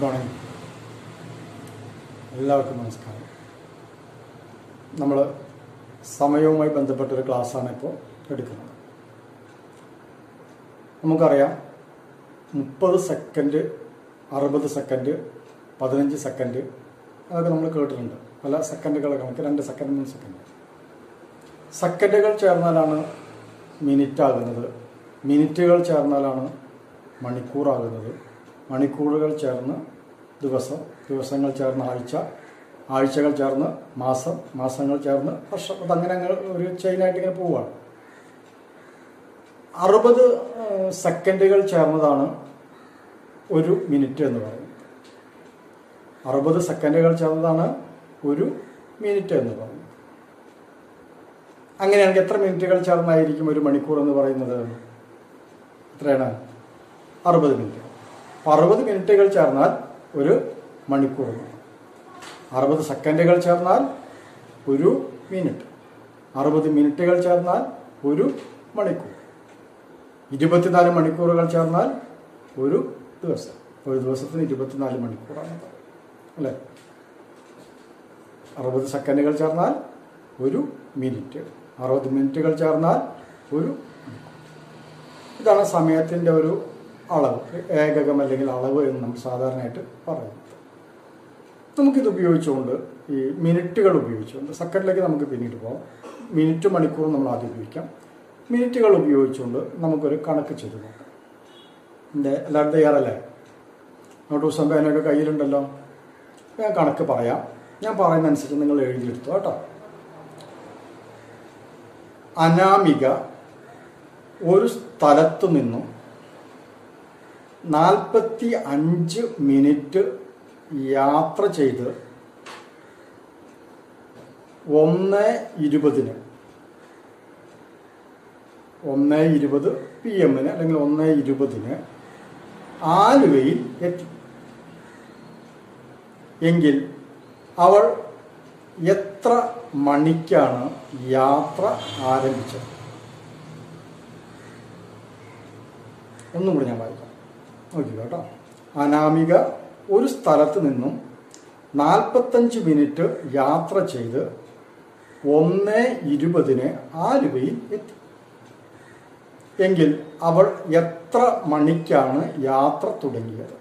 Good morning എല്ലാവർക്കും നമസ്കാരം നമ്മൾ സമയവുമായി ബന്ധപ്പെട്ടൊരു ക്ലാസ്സാണ് ഇപ്പോൾ എടുക്കുന്നത് നമുക്കറിയാം മുപ്പത് സെക്കൻഡ് അറുപത് സെക്കൻഡ് പതിനഞ്ച് സെക്കൻഡ് അതൊക്കെ നമ്മൾ കേട്ടിട്ടുണ്ട് പല സെക്കൻഡുകൾ കണക്ക് രണ്ട് സെക്കൻഡ് മൂന്ന് സെക്കൻഡ് സെക്കൻഡുകൾ ചേർന്നാലാണ് മിനിറ്റ് ആകുന്നത് മിനിറ്റുകൾ ചേർന്നാലാണ് മണിക്കൂറാകുന്നത് മണിക്കൂറുകൾ ചേർന്ന് ദിവസം ദിവസങ്ങൾ ചേർന്ന് ആഴ്ച ആഴ്ചകൾ ചേർന്ന് മാസം മാസങ്ങൾ ചേർന്ന് വർഷം അതങ്ങനെ അങ്ങ് ഒരു ചെയിനായിട്ട് ഇങ്ങനെ പോവുകയാണ് അറുപത് സെക്കൻഡുകൾ ചേർന്നതാണ് ഒരു മിനിറ്റ് എന്ന് പറയുന്നത് അറുപത് സെക്കൻഡുകൾ ചേർന്നതാണ് ഒരു മിനിറ്റ് എന്ന് പറയുന്നത് അങ്ങനെയാണെങ്കിൽ എത്ര മിനിറ്റുകൾ ചേർന്നായിരിക്കും ഒരു മണിക്കൂർ എന്ന് പറയുന്നത് എത്രയാണ് അറുപത് മിനിറ്റ് അപ്പോൾ അറുപത് മിനിറ്റുകൾ ചേർന്നാൽ ഒരു മണിക്കൂർ എന്ന് പറയും. അറുപത് സെക്കൻഡുകൾ ചേർന്നാൽ ഒരു മിനിറ്റ് അറുപത് മിനിറ്റുകൾ ചേർന്നാൽ ഒരു മണിക്കൂർ ഇരുപത്തിനാല് മണിക്കൂറുകൾ ചേർന്നാൽ ഒരു ദിവസം ഒരു ദിവസത്തിന് ഇരുപത്തിനാല് മണിക്കൂറാണ് അല്ലേ അറുപത് സെക്കൻഡുകൾ ചേർന്നാൽ ഒരു മിനിറ്റ് അറുപത് മിനിറ്റുകൾ ചേർന്നാൽ ഒരു മണിക്കൂർ. ഇതാണ് സമയത്തിൻ്റെ ഒരു അളവ് ഏകകം അല്ലെങ്കിൽ അളവ് എന്ന് നമ്മൾ സാധാരണയായിട്ട് പറയുന്നത് നമുക്കിത് ഉപയോഗിച്ചുകൊണ്ട് ഈ മിനിറ്റുകൾ ഉപയോഗിച്ചുകൊണ്ട് സെക്കൻഡിലേക്ക് നമുക്ക് പിന്നീട് പോകാം മിനിറ്റ് മണിക്കൂർ നമ്മൾ ആദ്യം ഉപയോഗിക്കാം മിനിറ്റുകൾ ഉപയോഗിച്ചുകൊണ്ട് നമുക്കൊരു കണക്ക് ചെയ്ത് നോക്കാം എൻ്റെ എല്ലാവരും തയ്യാറല്ലേ നോട്ട് പുസ്തകം പേനൊക്കെ കയ്യിലുണ്ടല്ലോ ഞാൻ കണക്ക് പറയാം ഞാൻ പറയുന്ന അനുസരിച്ച് നിങ്ങൾ എഴുതിയെടുത്തു കേട്ടോ അനാമിക ഒരു സ്ഥലത്തു നിന്നും നാൽപ്പത്തി അഞ്ച് മിനിറ്റ് യാത്ര ചെയ്ത് ഒന്ന് ഇരുപതിന് ഒന്ന് ഇരുപത് പി എമ്മിന് അല്ലെങ്കിൽ ഒന്ന് ഇരുപതിന് ആലുവയിൽ എത്തി എങ്കിൽ അവൾ എത്ര മണിക്കാണ് യാത്ര ആരംഭിച്ചത് ഒന്നും കൂടി ഞാൻ വായിക്കാം നോക്കി കേട്ടോ അനാമിക ഒരു സ്ഥലത്ത് നിന്നും നാൽപ്പത്തഞ്ച് മിനിറ്റ് യാത്ര ചെയ്ത് ഒന്ന് ഇരുപതിന് ആലുവയിൽ എത്തി എങ്കിൽ അവൾ എത്ര മണിക്കാണ് യാത്ര തുടങ്ങിയത്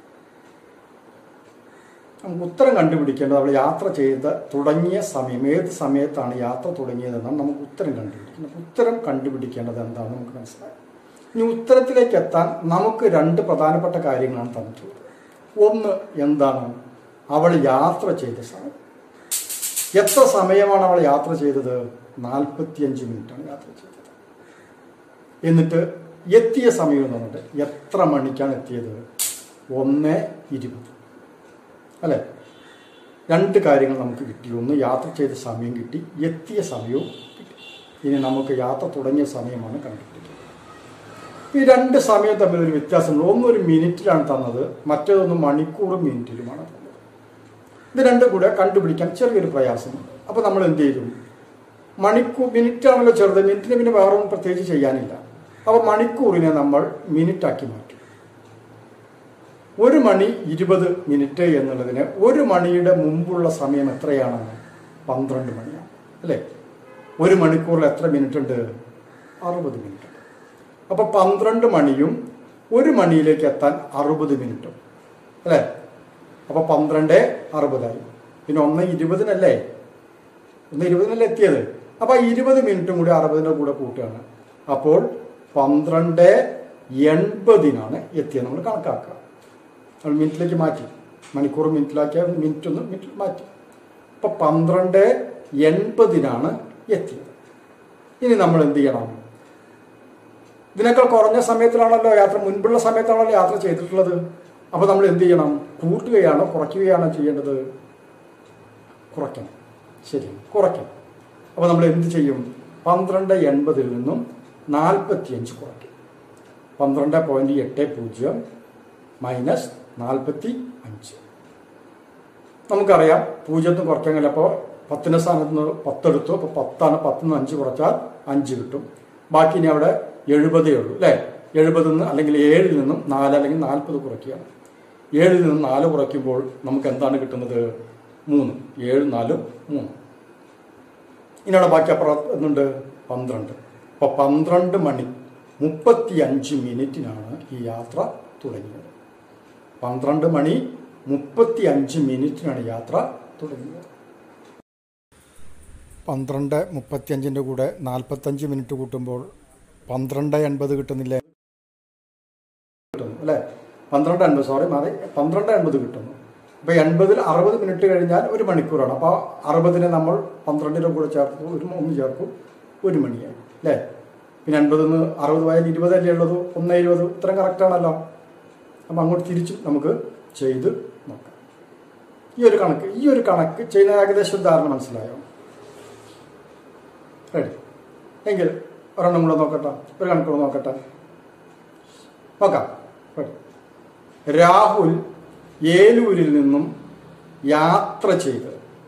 നമുക്ക് ഉത്തരം കണ്ടുപിടിക്കേണ്ടത് അവൾ യാത്ര ചെയ്ത തുടങ്ങിയ സമയം ഏത് സമയത്താണ് യാത്ര തുടങ്ങിയതെന്നാണ് നമുക്ക് ഉത്തരം കണ്ടുപിടിക്കുന്നത് ഉത്തരം കണ്ടുപിടിക്കേണ്ടത് എന്താണെന്ന് നമുക്ക് മനസ്സിലായി ഇനി ഉത്തരത്തിലേക്ക് എത്താൻ നമുക്ക് രണ്ട് പ്രധാനപ്പെട്ട കാര്യങ്ങളാണ് തന്നിട്ടുള്ളത് ഒന്ന് എന്താണ് അവൾ യാത്ര ചെയ്ത സമയം എത്ര സമയമാണ് അവൾ യാത്ര ചെയ്തത് നാൽപ്പത്തിയഞ്ച് മിനിറ്റാണ് യാത്ര ചെയ്തത് എന്നിട്ട് എത്തിയ സമയം എന്ന് പറഞ്ഞിട്ട് എത്ര മണിക്കാണ് എത്തിയത് ഒന്ന് ഇരുപത് അല്ലേ രണ്ട് കാര്യങ്ങൾ നമുക്ക് കിട്ടി ഒന്ന് യാത്ര ചെയ്ത സമയം കിട്ടി എത്തിയ സമയവും കിട്ടി ഇനി നമുക്ക് യാത്ര തുടങ്ങിയ സമയമാണ് കണ്ടുപിടിക്കുന്നത് ഈ രണ്ട് സമയം തമ്മിൽ ഒരു വ്യത്യാസമുണ്ട് ഒന്ന് ഒരു മിനിറ്റിലാണ് തന്നത് മറ്റേതൊന്ന് മണിക്കൂറും മിനിറ്റിലുമാണ് തന്നത് ഇത് രണ്ടും കൂടെ കണ്ടുപിടിക്കാൻ ചെറിയൊരു പ്രയാസമുണ്ട് അപ്പോൾ നമ്മൾ എന്ത് ചെയ്തു മണിക്കൂർ മിനിറ്റ് ആണല്ലോ ചെറുത് മിനിറ്റിന് പിന്നെ വേറെ ഒന്നും പ്രത്യേകിച്ച് ചെയ്യാനില്ല അപ്പോൾ മണിക്കൂറിനെ നമ്മൾ മിനിറ്റാക്കി മാറ്റും ഒരു മണി ഇരുപത് മിനിറ്റ് എന്നുള്ളതിന് ഒരു മണിയുടെ മുമ്പുള്ള സമയം എത്രയാണ് പന്ത്രണ്ട് മണിയാണ് അല്ലേ ഒരു മണിക്കൂറിൽ എത്ര മിനിറ്റ് ഉണ്ട് അറുപത് മിനിറ്റ് ഉണ്ട് അപ്പോൾ പന്ത്രണ്ട് മണിയും ഒരു മണിയിലേക്ക് എത്താൻ അറുപത് മിനിറ്റും അല്ലേ അപ്പോൾ പന്ത്രണ്ട് അറുപതായി പിന്നെ ഒന്ന് ഇരുപതിനല്ലേ ഒന്ന് ഇരുപതിനല്ലേ എത്തിയത് അപ്പോൾ ഇരുപത് മിനിറ്റും കൂടി അറുപതിൻ്റെ കൂടെ കൂട്ടുകയാണ് അപ്പോൾ പന്ത്രണ്ട് എൺപതിനാണ് എത്തിയത് നമ്മൾ കണക്കാക്കുക നമ്മൾ മിനിറ്റിലേക്ക് മാറ്റി മണിക്കൂർ മിനിറ്റിലാക്കിയ മിനിറ്റ് ഒന്ന് മിനിറ്റിൽ മാറ്റി അപ്പോൾ പന്ത്രണ്ട് എൺപതിനാണ് എത്തിയത് ഇനി നമ്മൾ എന്ത് ചെയ്യണം ഇതിനേക്കാൾ കുറഞ്ഞ സമയത്തിലാണല്ലോ യാത്ര മുൻപുള്ള സമയത്താണല്ലോ യാത്ര ചെയ്തിട്ടുള്ളത് അപ്പോൾ നമ്മൾ എന്ത് ചെയ്യണം കൂട്ടുകയാണോ കുറയ്ക്കുകയാണോ ചെയ്യേണ്ടത് കുറയ്ക്കണം ശരി കുറയ്ക്കണം അപ്പോൾ നമ്മൾ എന്ത് ചെയ്യും പന്ത്രണ്ട് എൺപതിൽ നിന്നും നാൽപ്പത്തിയഞ്ച് കുറയ്ക്കും പന്ത്രണ്ട് പോയിന്റ് എട്ട് പൂജ്യം മൈനസ് നാൽപ്പത്തി അഞ്ച് നമുക്കറിയാം പൂജ്യത്തിന് കുറയ്ക്കാൻ കഴിയില്ല അപ്പോൾ പത്തിൻ്റെ സ്ഥാനത്ത് നിന്ന് പത്തെടുത്തു അപ്പോൾ പത്താണ് പത്തിൽ നിന്ന് അഞ്ച് കുറച്ചാൽ അഞ്ച് കിട്ടും ബാക്കി ഇനി അവിടെ എഴുപതേ ഉള്ളൂ അല്ലേ എഴുപതിൽ നിന്ന് അല്ലെങ്കിൽ ഏഴിൽ നിന്നും നാല് അല്ലെങ്കിൽ നാൽപ്പത് കുറയ്ക്കുകയാണ് ഏഴിൽ നിന്ന് നാല് കുറയ്ക്കുമ്പോൾ നമുക്ക് എന്താണ് കിട്ടുന്നത് മൂന്ന് ഏഴ് നാലും മൂന്ന് ഇനിയാണ് ബാക്കി അപ്പുറം എന്നുണ്ട് പന്ത്രണ്ട് അപ്പോൾ പന്ത്രണ്ട് മണി മുപ്പത്തി അഞ്ച് മിനിറ്റിനാണ് ഈ യാത്ര തുടങ്ങിയത് പന്ത്രണ്ട് മണി മുപ്പത്തി അഞ്ച് മിനിറ്റിനാണ് യാത്ര തുടങ്ങിയത് പന്ത്രണ്ട് മുപ്പത്തിയഞ്ചിൻ്റെ കൂടെ നാൽപ്പത്തഞ്ച് മിനിറ്റ് കൂട്ടുമ്പോൾ പന്ത്രണ്ട് എൺപത് കിട്ടുന്നില്ലേ കിട്ടുന്നു അല്ലേ പന്ത്രണ്ട് എൺപത് സോറി മാറി പന്ത്രണ്ട് എൺപത് കിട്ടുന്നു അപ്പോൾ എൺപതിൽ അറുപത് മിനിറ്റ് കഴിഞ്ഞാൽ ഒരു മണിക്കൂറാണ് അപ്പോൾ അറുപതിനെ നമ്മൾ പന്ത്രണ്ടിൻ്റെ കൂടെ ചേർത്ത് ഒരു ഒന്ന് ചേർക്കും ഒരു മണിയായി അല്ലേ പിന്നെ എൺപതിൽ നിന്ന് അറുപത് പോയാൽ ഇരുപതല്ലേ ഉള്ളത് ഒന്ന് ഇരുപത് ഇത്രയും കറക്റ്റാണല്ലോ അപ്പം അങ്ങോട്ട് തിരിച്ചും നമുക്ക് ചെയ്ത് നോക്കാം ഈ ഒരു കണക്ക് ഈ ഒരു കണക്ക് ചെയ്യുന്ന ഏകദേശം ഒരു ധാരണ മനസ്സിലായോ റെഡി എങ്കിൽ ഒരെണ്ണം കൂടെ നോക്കട്ടെ ഒരു കണക്കൂടെ നോക്കട്ടെ നോക്കാം റെഡി രാഹുൽ ഏലൂരിൽ നിന്നും യാത്ര ചെയ്ത്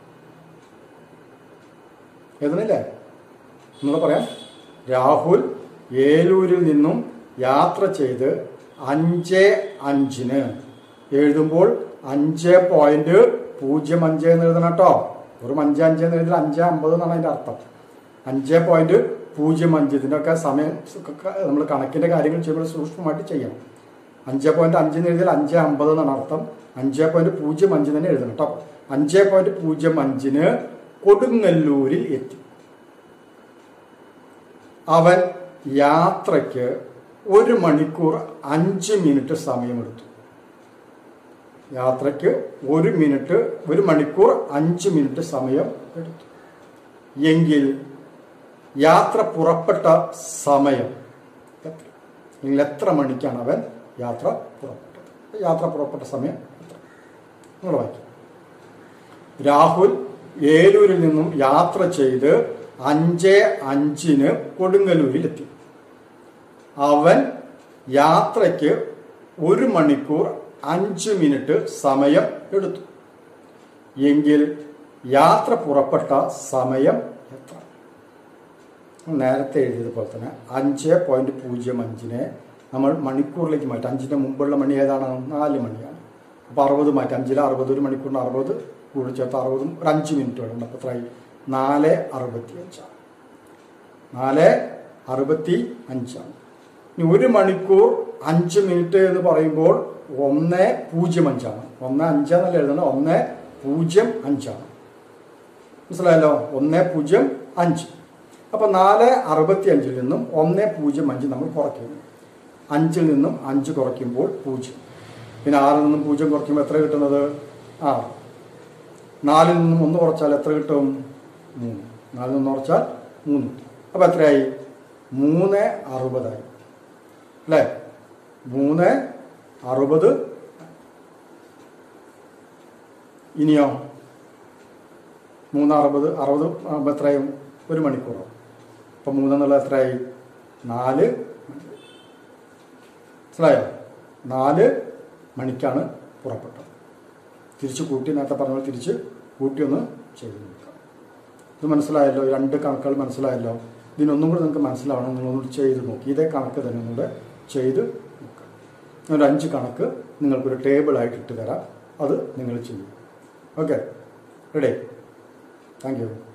എഴുതണില്ലേ നിങ്ങൾ പറയാം രാഹുൽ ഏലൂരിൽ നിന്നും യാത്ര ചെയ്ത് അഞ്ച് അഞ്ചിന് എഴുതുമ്പോൾ അഞ്ച് പോയിന്റ് പൂജ്യം അഞ്ച് എന്ന് എഴുതണം കേട്ടോ വെറും അഞ്ച് അഞ്ച് എന്ന് എഴുതിയാൽ അഞ്ച് അമ്പത് എന്നാണ് അതിന്റെ അർത്ഥം അഞ്ച് പോയിന്റ് പൂജ്യം അഞ്ച് ഇതിൻ്റെയൊക്കെ സമയം നമ്മൾ കണക്കിന്റെ കാര്യങ്ങൾ ചെയ്യുമ്പോൾ സൂക്ഷ്മമായിട്ട് ചെയ്യണം അഞ്ച് പോയിന്റ് അഞ്ച് എന്ന് എഴുതിയാൽ അഞ്ച് അമ്പത് എന്നാണ് അർത്ഥം അഞ്ച് പോയിന്റ് പൂജ്യം അഞ്ച് തന്നെ എഴുതണം കേട്ടോ അഞ്ച് പോയിന്റ് പൂജ്യം അഞ്ചിന് കൊടുങ്ങല്ലൂരിൽ എത്തി അവൻ യാത്രയ്ക്ക് ഒരു മണിക്കൂർ അഞ്ച് മിനിറ്റ് സമയമെടുത്തു യാത്രയ്ക്ക് ഒരു മിനിറ്റ് ഒരു മണിക്കൂർ അഞ്ച് മിനിറ്റ് സമയം എടുത്തു എങ്കിൽ യാത്ര പുറപ്പെട്ട സമയം എത്ര അല്ലെങ്കിൽ എത്ര മണിക്കാണ് അവൻ യാത്ര പുറപ്പെട്ടത് യാത്ര പുറപ്പെട്ട സമയം എത്ര നിങ്ങൾ വായിക്കും രാഹുൽ ഏലൂരിൽ നിന്നും യാത്ര ചെയ്ത് അഞ്ച് അഞ്ചിന് കൊടുങ്ങല്ലൂരിലെത്തി അവൻ യാത്രയ്ക്ക് ഒരു മണിക്കൂർ അഞ്ച് മിനിറ്റ് സമയം എടുത്തു എങ്കിൽ യാത്ര പുറപ്പെട്ട സമയം എത്ര നേരത്തെ എഴുതിയതുപോലെ തന്നെ അഞ്ച് പോയിന്റ് പൂജ്യം അഞ്ചിനെ നമ്മൾ മണിക്കൂറിലേക്ക് മാറ്റി അഞ്ചിന്റെ മുമ്പുള്ള മണി ഏതാണ് നാല് മണിയാണ് അപ്പോൾ അറുപത് മാറ്റി അഞ്ചിൽ അറുപത് ഒരു മണിക്കൂറിന് അറുപത് കൂടി ചേർത്ത് അറുപതും ഒരു അഞ്ച് മിനിറ്റ് വേണം അപ്പോൾ എത്രയായി നാല് അറുപത്തി അഞ്ചാണ് നാല് അറുപത്തി അഞ്ചാണ് ഇനി ഒരു മണിക്കൂർ അഞ്ച് മിനിറ്റ് എന്ന് പറയുമ്പോൾ ഒന്ന് പൂജ്യം അഞ്ചാണ് ഒന്ന് അഞ്ചെന്നല്ല എഴുതുന്നത് ഒന്ന് പൂജ്യം അഞ്ചാണ് മനസ്സിലായല്ലോ ഒന്ന് പൂജ്യം അഞ്ച് അപ്പൊ നാല് അറുപത്തി അഞ്ചിൽ നിന്നും ഒന്ന് പൂജ്യം അഞ്ച് നമ്മൾ കുറയ്ക്കുന്നു അഞ്ചിൽ നിന്നും അഞ്ച് കുറയ്ക്കുമ്പോൾ പൂജ്യം പിന്നെ ആറിൽ നിന്നും പൂജ്യം കുറയ്ക്കുമ്പോൾ എത്ര കിട്ടുന്നത് ആറ് നാലിൽ നിന്നും ഒന്ന് കുറച്ചാൽ എത്ര കിട്ടും മൂന്ന് നാലിൽ നിന്ന് കുറച്ചാൽ മൂന്ന് അപ്പൊ എത്രയായി മൂന്ന് അറുപതായി അല്ലേ മൂന്ന് അറുപത് ഇനിയോ മൂന്ന് അറുപത് അറുപത് ആകുമ്പോൾ എത്രയും ഒരു മണിക്കൂറോ അപ്പം മൂന്നെന്നുള്ളത് എത്രയായി നാല് മണി. മനസ്സിലായോ നാല് മണിക്കാണ് പുറപ്പെട്ടത് തിരിച്ച് കൂട്ടി നേരത്തെ പറഞ്ഞ പോലെ തിരിച്ച് കൂട്ടി ഒന്ന് ചെയ്ത് നോക്കാം ഇത് മനസ്സിലായല്ലോ ഈ രണ്ട് കണക്കുകൾ മനസ്സിലായല്ലോ ഇതിനൊന്നും കൂടി നിങ്ങൾക്ക് മനസ്സിലാവണം നിങ്ങളൊന്നും ചെയ്ത് നോക്കി ഇതേ കണക്ക് തന്നെ ഒന്നുകൂടെ ചെയ്ത് നോക്കാം ഒരു അഞ്ച് കണക്ക് നിങ്ങൾക്കൊരു ടേബിളായിട്ട് ഇട്ട് തരാം അത് നിങ്ങൾ ചെയ്യും ഓക്കെ റെഡി താങ്ക് യു